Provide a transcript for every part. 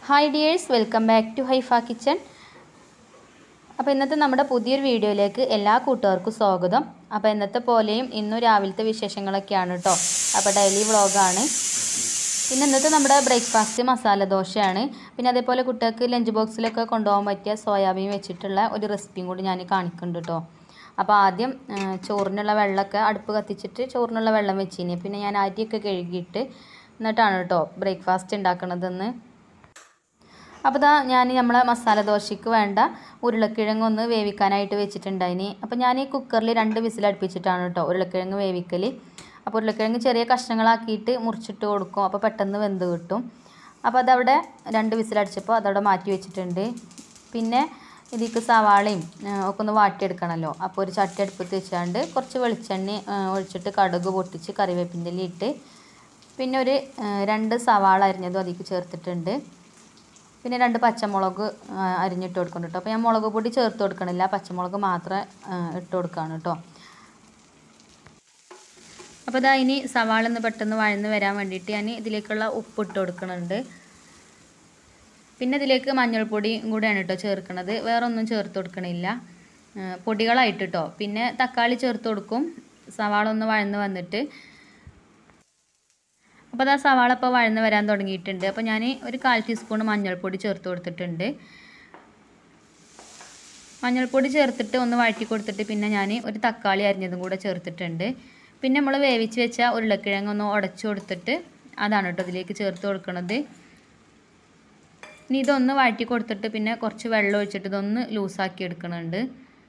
hi dears welcome back to Haifa kitchen അപ്പോൾ ഇന്നത്തെ നമ്മുടെ പുതിയൊരു വീഡിയോയിലേക്ക് എല്ലാ കൂട്ടുകാർക്കും സ്വാഗതം അപ്പോൾ ഇന്നത്തെ പോലെയും ഇന്നും രാവിലത്തെ വിശേഷങ്ങളൊക്കെയാണ് കേട്ടോ അപ്പോൾ ഡെയിലി വ്ളോഗാണ് പിന്നെ ഇന്നത്തെ നമ്മുടെ ബ്രേക്ക്ഫാസ്റ്റ് മസാല ദോശയാണ് പിന്നെ അതേപോലെ കുട്ടികൾക്ക് ലഞ്ച് ബോക്സിലൊക്കെ കൊണ്ടുപോകാൻ പറ്റിയ സോയാബീൻ വെച്ചിട്ടുള്ള ഒരു റെസിപ്പിയും കൂടി ഞാൻ കാണിക്കുന്നുണ്ട് കേട്ടോ അപ്പോൾ ആദ്യം ആ, ചോറിനുള്ള വെള്ളമൊക്കെ അടുപ്പ് കത്തിച്ചിട്ട് ചോറിനുള്ള വെള്ളം വെച്ചിനി പിന്നെ ഞാൻ അരിയൊക്കെ കഴുകിയിട്ട് എന്നിട്ടാണ് കേട്ടോ ബ്രേക്ക്ഫാസ്റ്റ് ഉണ്ടാക്കണതെന്ന് അപ്പോൾ ദാ ഞാൻ നമ്മളെ മസാല ദോശയ്ക്ക് വേണ്ട ഉരുളക്കിഴങ്ങ് ഒന്ന് വേവിക്കാനായിട്ട് വെച്ചിട്ടുണ്ടായിനി അപ്പോൾ ഞാൻ ഈ കുക്കറിൽ രണ്ട് വിസിൽ അടുപ്പിച്ചിട്ടാണ് കേട്ടോ ഉരുളക്കിഴങ്ങ് വേവിക്കൽ അപ്പോൾ ഉരുളക്കിഴങ്ങ് ചെറിയ കഷ്ണങ്ങളാക്കിയിട്ട് മുറിച്ചിട്ട് കൊടുക്കും അപ്പോൾ പെട്ടെന്ന് വെന്ത് കിട്ടും അപ്പോൾ അതവിടെ രണ്ട് വിസിലടിച്ചപ്പോൾ അതവിടെ മാറ്റി വെച്ചിട്ടുണ്ട് പിന്നെ ഇതിക്ക് സവാളയും ആ, ഒക്കെ ഒന്ന് വാട്ടിയെടുക്കണമല്ലോ അപ്പോൾ ഒരു ചട്ടി അടുപ്പത്ത് വെച്ചാണ്ട് കുറച്ച് വെളിച്ചെണ്ണ ആ, ഒഴിച്ചിട്ട് കടുക് പൊട്ടിച്ച് കറിവേപ്പിൻ്റെ ഇല ഇട്ട് പിന്നെ ഒരു ആ, രണ്ട് സവാള അരിഞ്ഞതും അതിലേക്ക് ചേർത്തിട്ടുണ്ട് പിന്നെ രണ്ട് പച്ചമുളക് ആ, അരിഞ്ഞിട്ട് കൊടുക്കുന്നുണ്ട് കേട്ടോ അപ്പോൾ ഞാൻ മുളക് പൊടി ചേർത്ത് കൊടുക്കണില്ല പച്ചമുളക് മാത്രമേ ആ, ഇട്ട് കൊടുക്കുകയാണ് കേട്ടോ അപ്പോൾ ഇതാ ഇനി സവാള ഒന്ന് പെട്ടെന്ന് വഴന്ന് വരാൻ വേണ്ടിയിട്ട് ഞാൻ ഇതിലേക്കുള്ള ഉപ്പ് ഇട്ട് കൊടുക്കുന്നുണ്ട് പിന്നെ ഇതിലേക്ക് മഞ്ഞൾപ്പൊടി കൂടെയാണ് കേട്ടോ ചേർക്കണത് വേറെ ഒന്നും ചേർത്ത് കൊടുക്കണില്ല ആ, പൊടികളായിട്ട് കേട്ടോ പിന്നെ തക്കാളി ചേർത്ത് കൊടുക്കും സവാള ഒന്ന് വഴന്ന് വന്നിട്ട് അപ്പോൾ അതാ സവാള ഇപ്പോൾ വഴന്ന് വരാൻ തുടങ്ങിയിട്ടുണ്ട് അപ്പോൾ ഞാൻ ഒരു കാൽ ടീസ്പൂൺ മഞ്ഞൾപ്പൊടി ചേർത്ത് കൊടുത്തിട്ടുണ്ട് മഞ്ഞൾപ്പൊടി ചേർത്തിട്ട് ഒന്ന് വഴറ്റി കൊടുത്തിട്ട് പിന്നെ ഞാൻ ഒരു തക്കാളി അരിഞ്ഞതും കൂടെ ചേർത്തിട്ടുണ്ട് പിന്നെ നമ്മൾ വേവിച്ച് വെച്ച ഉരുളക്കിഴങ്ങ് ഒന്ന് ഉടച്ചു കൊടുത്തിട്ട് അതാണ് കേട്ടോ ഇതിലേക്ക് ചേർത്ത് കൊടുക്കുന്നത് ഇനി ഇതൊന്ന് വഴറ്റി കൊടുത്തിട്ട് പിന്നെ കുറച്ച് വെള്ളം ഒഴിച്ചിട്ട് ഇതൊന്ന് ലൂസാക്കി എടുക്കുന്നുണ്ട്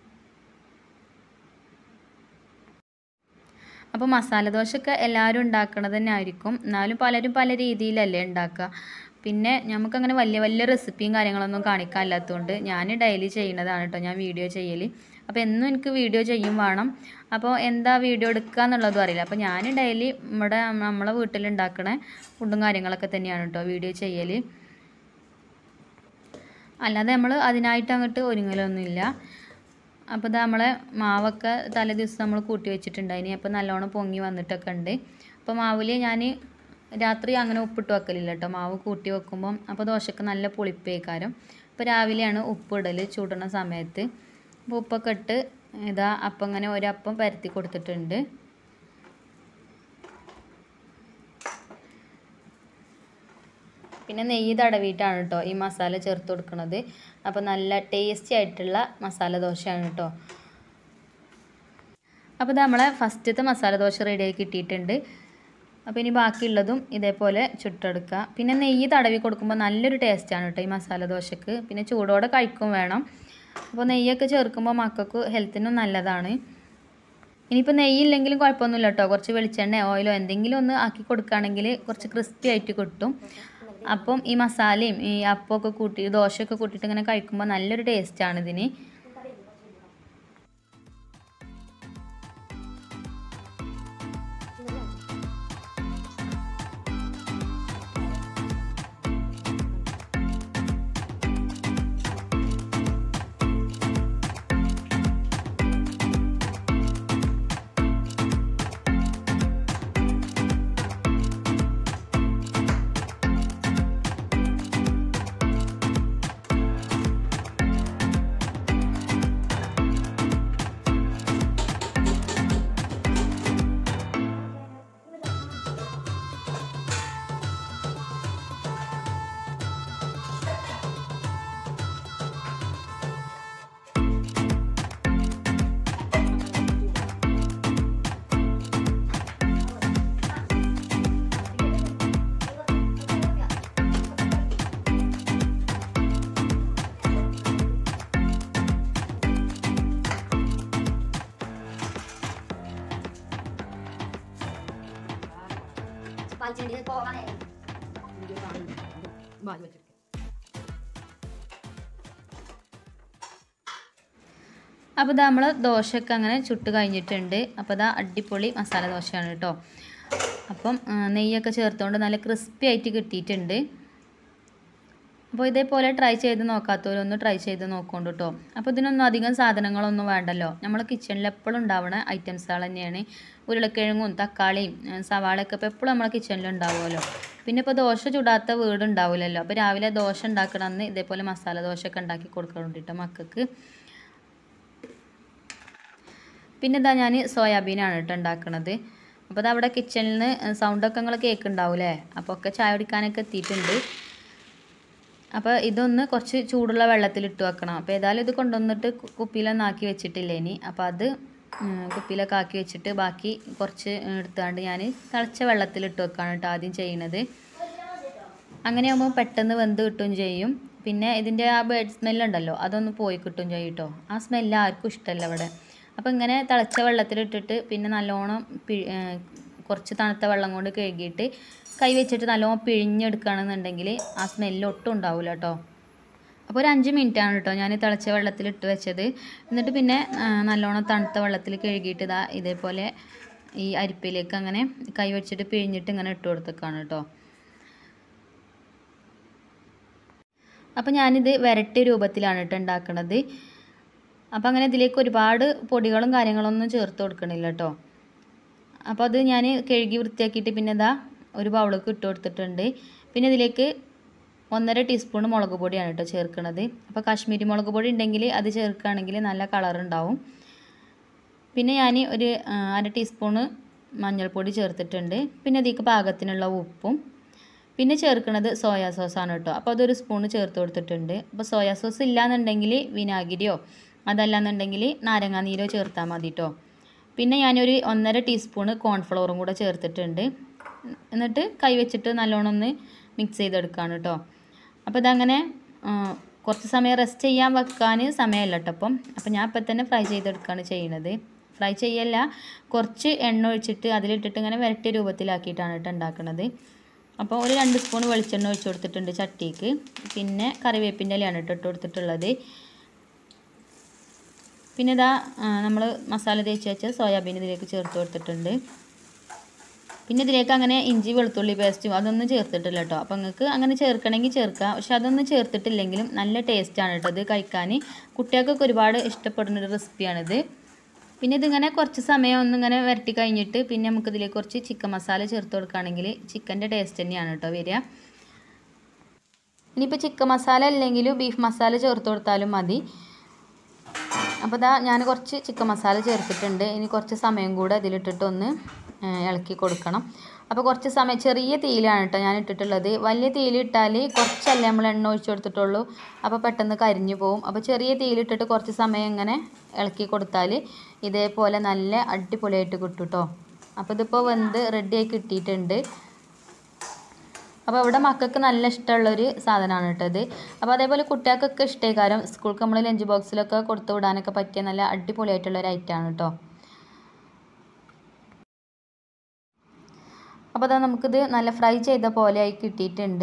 അപ്പോൾ മസാല ദോശയൊക്കെ എല്ലാവരും ഉണ്ടാക്കണത് തന്നെ ആയിരിക്കും എന്നാലും പലരും പല രീതിയിലല്ലേ ഉണ്ടാക്കുക പിന്നെ നമുക്കങ്ങനെ വലിയ വലിയ റെസിപ്പിയും കാര്യങ്ങളൊന്നും കാണിക്കാനില്ലാത്തതുകൊണ്ട് ഞാൻ ഡെയിലി ചെയ്യുന്നതാണ് കേട്ടോ ഞാൻ വീഡിയോ ചെയ്യൽ അപ്പോൾ എന്നും എനിക്ക് വീഡിയോ ചെയ്യും വേണം അപ്പോൾ എന്താ വീഡിയോ എടുക്കുക എന്നുള്ളതും അറിയില്ല അപ്പോൾ ഞാൻ ഡെയിലി നമ്മുടെ നമ്മളെ വീട്ടിലുണ്ടാക്കണ ഫുഡും കാര്യങ്ങളൊക്കെ തന്നെയാണ് കേട്ടോ വീഡിയോ ചെയ്യൽ അല്ലാതെ നമ്മൾ അതിനായിട്ട് അങ്ങോട്ട് ഒരുങ്ങലൊന്നുമില്ല അപ്പോൾ ഇത് നമ്മളെ മാവൊക്കെ തലേ ദിവസം നമ്മൾ കൂട്ടി വെച്ചിട്ടുണ്ടായിനി അപ്പോൾ നല്ലോണം പൊങ്ങി വന്നിട്ടൊക്കെ ഉണ്ട് അപ്പോൾ മാവിൽ ഞാൻ രാത്രി അങ്ങനെ ഉപ്പിട്ട് വെക്കലില്ല കേട്ടോ മാവ് കൂട്ടി വെക്കുമ്പം അപ്പോൾ ദോശക്ക് നല്ല പുളിപ്പേക്കാരം അപ്പോൾ രാവിലെയാണ് ഉപ്പ് ഇടൽ ചൂടണ സമയത്ത് അപ്പോൾ ഉപ്പൊക്കെ ഇട്ട് ഇതാ അപ്പം ഇങ്ങനെ ഒരപ്പം പരത്തി കൊടുത്തിട്ടുണ്ട് പിന്നെ നെയ്യ് തടവിയിട്ടാണ് കേട്ടോ ഈ മസാല ചേർത്ത് കൊടുക്കുന്നത് അപ്പോൾ നല്ല ടേസ്റ്റി ആയിട്ടുള്ള മസാല ദോശയാണ് കേട്ടോ അപ്പോൾ ഇത് നമ്മളെ ഫസ്റ്റത്തെ മസാല ദോശ റെഡിയായി കിട്ടിയിട്ടുണ്ട് അപ്പോൾ ഇനി ബാക്കിയുള്ളതും ഇതേപോലെ ചുട്ടെടുക്കുക പിന്നെ നെയ്യ് തടവി കൊടുക്കുമ്പോൾ നല്ലൊരു ടേസ്റ്റാണ് കേട്ടോ ഈ മസാല ദോശക്ക് പിന്നെ ചൂടോടെ കഴിക്കും വേണം അപ്പോൾ നെയ്യൊക്കെ ചേർക്കുമ്പോൾ മക്കൾക്ക് ഹെൽത്തിനും നല്ലതാണ് ഇനിയിപ്പോൾ നെയ്യില്ലെങ്കിലും കുഴപ്പമൊന്നുമില്ല കേട്ടോ കുറച്ച് വെളിച്ചെണ്ണ ഓയിലോ എന്തെങ്കിലും ഒന്ന് ആക്കി കൊടുക്കുകയാണെങ്കിൽ കുറച്ച് ക്രിസ്പി ആയിട്ട് കിട്ടും അപ്പം ഈ മസാലയും ഈ അപ്പമൊക്കെ കൂട്ടി ദോശയൊക്കെ കൂട്ടിയിട്ട് ഇങ്ങനെ കഴിക്കുമ്പോൾ നല്ലൊരു ടേസ്റ്റാണ് ഇതിന് പഞ്ചിന്റെ പോകാനേ അപ്പോൾ ഇതാ നമ്മൾ ദോശയൊക്കെ അങ്ങനെ ചുട്ട് കഴിഞ്ഞിട്ടുണ്ട് അപ്പോൾ ഇതാ അടിപൊളി മസാല ദോശയാണ് കേട്ടോ അപ്പം ആ, നെയ്യൊക്കെ ചേർത്തുകൊണ്ട് നല്ല ക്രിസ്പി ആയിട്ട് കിട്ടിയിട്ടുണ്ട് അപ്പോൾ ഇതേപോലെ ട്രൈ ചെയ്ത് നോക്കാത്തവരൊന്ന് ട്രൈ ചെയ്ത് നോക്കൊണ്ട് കേട്ടോ അപ്പോൾ ഇതിനൊന്നും അധികം സാധനങ്ങളൊന്നും വേണ്ടല്ലോ നമ്മൾ കിച്ചണിൽ എപ്പോഴും ഉണ്ടാവുന്ന ഐറ്റംസുകൾ തന്നെയാണ് ഉരുളക്കിഴങ്ങും തക്കാളിയും ആ, സവാളയൊക്കെ ഇപ്പോൾ എപ്പോഴും നമ്മളെ കിച്ചണിൽ ഉണ്ടാവുമല്ലോ പിന്നെ ഇപ്പോൾ ദോശ ചുടാത്ത വീടുണ്ടാവില്ലല്ലോ അപ്പോൾ രാവിലെ ദോശ ഉണ്ടാക്കണമെന്ന് ഇതേപോലെ മസാല ദോശ ഒക്കെ ഉണ്ടാക്കി കൊടുക്കാൻ വേണ്ടിയിട്ട് മക്കൾക്ക് പിന്നെ ഇതാ ഞാൻ സോയാബീനാണ് കേട്ടോ ഉണ്ടാക്കണത് അപ്പോൾ അതവിടെ കിച്ചണിൽ നിന്ന് സൗണ്ടൊക്കെ നിങ്ങൾ കേൾക്കുന്നുണ്ടാവില്ലേ അപ്പോൾ ഒക്കെ ചായ കുടിക്കാനൊക്കെ എത്തിയിട്ടുണ്ട് അപ്പോൾ ഇതൊന്ന് കുറച്ച് ചൂടുള്ള വെള്ളത്തിൽ ഇട്ട് വെക്കണം അപ്പോൾ ഏതായാലും ഇത് കൊണ്ടുവന്നിട്ട് കു- കുപ്പിയിലൊന്നും ആക്കി വെച്ചിട്ടില്ല ഇനി അപ്പോൾ അത് ഉം, കുപ്പിയിലൊക്കെ ആക്കി വെച്ചിട്ട് ബാക്കി കുറച്ച് എടുത്താണ്ട് ഞാൻ തിളച്ച വെള്ളത്തിൽ ഇട്ട് വെക്കാണ് കേട്ടോ ആദ്യം ചെയ്യണത് അങ്ങനെ ആകുമ്പോൾ പെട്ടെന്ന് വെന്ത് കിട്ടുകയും ചെയ്യും പിന്നെ ഇതിൻ്റെ ആ ബേഡ് സ്മെല്ലുണ്ടല്ലോ അതൊന്ന് പോയി കിട്ടും ചെയ്യും കേട്ടോ ആ സ്മെല്ല് ആർക്കും ഇഷ്ടമല്ല അവിടെ അപ്പോൾ ഇങ്ങനെ തിളച്ച വെള്ളത്തിലിട്ടിട്ട് പിന്നെ നല്ലോണം പി- ഏർ കുറച്ച് തണുത്ത വെള്ളം കൊണ്ട് കഴുകിയിട്ട് കൈ വെച്ചിട്ട് നല്ലോണം പിഴിഞ്ഞെടുക്കുകയാണെന്നുണ്ടെങ്കിൽ ആ സ്മെല്ല് ഒട്ടും ഉണ്ടാവില്ല കേട്ടോ അപ്പോൾ ഒരു അഞ്ച് മിനിറ്റാണ് കേട്ടോ ഞാൻ തിളച്ച വെള്ളത്തിൽ ഇട്ട് വെച്ചത് എന്നിട്ട് പിന്നെ ആ, നല്ലോണം തണുത്ത വെള്ളത്തിൽ കഴുകിയിട്ട് ഇതാ ഇതേപോലെ ഈ അരിപ്പയിലേക്ക് അങ്ങനെ കൈ വെച്ചിട്ട് പിഴിഞ്ഞിട്ട് ഇങ്ങനെ ഇട്ട് കൊടുത്തേക്കാണ് കേട്ടോ അപ്പോൾ ഞാനിത് വരട്ടിയ രൂപത്തിലാണ് കേട്ടോ ഉണ്ടാക്കണത് അപ്പോൾ അങ്ങനെ ഇതിലേക്ക് ഒരുപാട് പൊടികളും കാര്യങ്ങളൊന്നും ചേർത്ത് കൊടുക്കണില്ല കേട്ടോ അപ്പോൾ അത് ഞാൻ കഴുകി വൃത്തിയാക്കിയിട്ട് പിന്നെ ഇതാ ഒരു ബൗളിലേക്ക് ഇട്ട് കൊടുത്തിട്ടുണ്ട് പിന്നെ ഇതിലേക്ക് ഒന്നര ടീസ്പൂൺ മുളക് പൊടിയാണ് കേട്ടോ ചേർക്കുന്നത് അപ്പോൾ കാശ്മീരി മുളക് പൊടി ഉണ്ടെങ്കിൽ അത് ചേർക്കുകയാണെങ്കിൽ നല്ല കളർ ഉണ്ടാവും പിന്നെ ഞാൻ ഒരു ആ, അര ടീസ്പൂണ് മഞ്ഞൾപ്പൊടി ചേർത്തിട്ടുണ്ട് പിന്നെ ഇതിലേക്ക് പാകത്തിനുള്ള ഉപ്പും പിന്നെ ചേർക്കുന്നത് സോയാ സോസാണ് കേട്ടോ അപ്പോൾ അതൊരു സ്പൂണ് ചേർത്ത് കൊടുത്തിട്ടുണ്ട് അപ്പോൾ സോയാ സോസ് ഇല്ലാന്നുണ്ടെങ്കിൽ വിനാഗിരിയോ അതല്ലാന്നുണ്ടെങ്കിൽ നാരങ്ങാനീരോ ചേർത്താൽ മതി കേട്ടോ പിന്നെ ഞാനൊരു ഒന്നര ടീസ്പൂണ് കോൺഫ്ലവറും കൂടെ ചേർത്തിട്ടുണ്ട് എന്നിട്ട് കൈ വെച്ചിട്ട് നല്ലോണം ഒന്ന് മിക്സ് ചെയ്തെടുക്കുകയാണ് കേട്ടോ അപ്പോൾ ഇതങ്ങനെ ആ, കുറച്ച് സമയം റെസ്റ്റ് ചെയ്യാൻ വെക്കാൻ സമയമല്ല കേട്ടോ അപ്പം അപ്പോൾ ഞാൻ ഇപ്പം തന്നെ ഫ്രൈ ചെയ്തെടുക്കുകയാണ് ചെയ്യുന്നത് ഫ്രൈ ചെയ്യല്ല കുറച്ച് എണ്ണ ഒഴിച്ചിട്ട് അതിലിട്ടിട്ട് ഇങ്ങനെ വരട്ടിയ രൂപത്തിലാക്കിയിട്ടാണ് കേട്ടോ ഉണ്ടാക്കുന്നത് അപ്പോൾ ഒരു രണ്ട് സ്പൂൺ വെളിച്ചെണ്ണ ഒഴിച്ച് കൊടുത്തിട്ടുണ്ട് ചട്ടിക്ക് പിന്നെ കറിവേപ്പിൻ്റെ ഇലയാണ് കേട്ടോ ഇട്ട് കൊടുത്തിട്ടുള്ളത് പിന്നെ ഇതാ നമ്മൾ മസാല തേച്ച് വെച്ച സോയാബീൻ ഇതിലേക്ക് ചേർത്ത് കൊടുത്തിട്ടുണ്ട് പിന്നെ ഇതിലേക്ക് അങ്ങനെ ഇഞ്ചി വെളുത്തുള്ളി പേസ്റ്റും അതൊന്നും ചേർത്തിട്ടില്ല കേട്ടോ അപ്പോൾ നിങ്ങൾക്ക് അങ്ങനെ ചേർക്കണമെങ്കിൽ ചേർക്കാം പക്ഷെ അതൊന്നും ചേർത്തിട്ടില്ലെങ്കിലും നല്ല ടേസ്റ്റാണ് കേട്ടോ ഇത് കഴിക്കാൻ കുട്ടികൾക്കൊക്കെ ഒരുപാട് ഇഷ്ടപ്പെടുന്ന ഒരു റെസിപ്പിയാണിത് പിന്നെ ഇതിങ്ങനെ കുറച്ച് സമയം ഒന്നിങ്ങനെ വരട്ടി കഴിഞ്ഞിട്ട് പിന്നെ നമുക്ക് ഇതിലേക്ക് കുറച്ച് ചിക്കൻ മസാല ചേർത്ത് കൊടുക്കുകയാണെങ്കിൽ ചിക്കൻ്റെ ടേസ്റ്റ് തന്നെയാണ് കേട്ടോ വരിക ഇനിയിപ്പോൾ ചിക്കൻ മസാല അല്ലെങ്കിലും ബീഫ് മസാല ചേർത്ത് കൊടുത്താലും മതി അപ്പോൾ ഇതാ ഞാൻ കുറച്ച് ചിക്കൻ മസാല ചേർത്തിട്ടുണ്ട് ഇനി കുറച്ച് സമയം കൂടെ അതിലിട്ടിട്ട് ഒന്ന് ഏഹ്, ഇളക്കി കൊടുക്കണം അപ്പോൾ കുറച്ച് സമയം ചെറിയ തീയിലാണ് കേട്ടോ ഞാൻ ഇട്ടിട്ടുള്ളത് വലിയ തീയിലിട്ടാൽ കുറച്ചല്ലേ നമ്മൾ എണ്ണ ഒഴിച്ച് കൊടുത്തിട്ടുള്ളൂ അപ്പോൾ പെട്ടെന്ന് കരിഞ്ഞു പോകും അപ്പോൾ ചെറിയ തീയിലിട്ടിട്ട് കുറച്ച് സമയം ഇങ്ങനെ ഇളക്കി കൊടുത്താൽ ഇതേപോലെ നല്ല അടിപൊളിയായിട്ട് കിട്ടും കേട്ടോ അപ്പോൾ ഇതിപ്പോൾ വെന്ത് റെഡിയായി കിട്ടിയിട്ടുണ്ട് അപ്പോൾ ഇവിടെ മക്കൾക്ക് നല്ല ഇഷ്ടമുള്ളൊരു സാധനമാണ് കേട്ടോ ഇത് അപ്പോൾ അതേപോലെ കുട്ടികൾക്കൊക്കെ ഇഷ്ടേക്കാരം സ്കൂൾക്ക് നമ്മൾ ലഞ്ച് ബോക്സിലൊക്കെ കൊടുത്തു വിടാനൊക്കെ പറ്റിയ നല്ല അടിപൊളിയായിട്ടുള്ള ഒരു ഐറ്റമാണ് കേട്ടോ അപ്പോൾ അതാ നമുക്കിത് നല്ല ഫ്രൈ ചെയ്ത പോലെ ആയി കിട്ടിയിട്ടുണ്ട്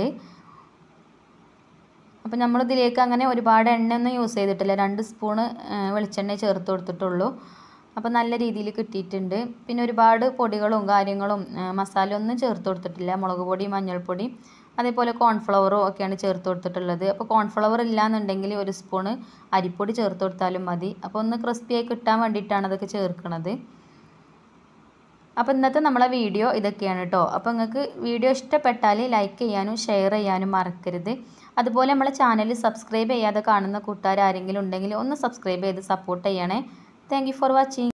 അപ്പോൾ നമ്മളിതിലേക്ക് അങ്ങനെ ഒരുപാട് എണ്ണയൊന്നും യൂസ് ചെയ്തിട്ടില്ല രണ്ട് സ്പൂണ് വെളിച്ചെണ്ണ ചേർത്ത് കൊടുത്തിട്ടുള്ളൂ അപ്പോൾ നല്ല രീതിയിൽ കിട്ടിയിട്ടുണ്ട് പിന്നെ ഒരുപാട് പൊടികളും കാര്യങ്ങളും മസാല ഒന്നും ചേർത്ത് കൊടുത്തിട്ടില്ല മുളക് പൊടി മഞ്ഞൾപ്പൊടി അതേപോലെ കോൺഫ്ലവറും ഒക്കെയാണ് ചേർത്ത് കൊടുത്തിട്ടുള്ളത് അപ്പോൾ കോൺഫ്ലവർ ഇല്ലാന്നുണ്ടെങ്കിൽ ഒരു സ്പൂണ് അരിപ്പൊടി ചേർത്ത് കൊടുത്താലും മതി അപ്പോൾ ഒന്ന് ക്രിസ്പിയായി കിട്ടാൻ വേണ്ടിയിട്ടാണ് അതൊക്കെ ചേർക്കുന്നത് അപ്പോൾ ഇന്നത്തെ നമ്മളെ വീഡിയോ ഇതൊക്കെയാണ് കേട്ടോ അപ്പോൾ നിങ്ങൾക്ക് വീഡിയോ ഇഷ്ടപ്പെട്ടാൽ ലൈക്ക് ചെയ്യാനും ഷെയർ ചെയ്യാനും മറക്കരുത് അതുപോലെ നമ്മളെ ചാനൽ സബ്സ്ക്രൈബ് ചെയ്യാതെ കാണുന്ന കൂട്ടുകാർ ആരെങ്കിലും ഉണ്ടെങ്കിൽ ഒന്ന് സബ്സ്ക്രൈബ് ചെയ്ത് സപ്പോർട്ട് ചെയ്യണേ താങ്ക് ഫോർ വാച്ചിങ്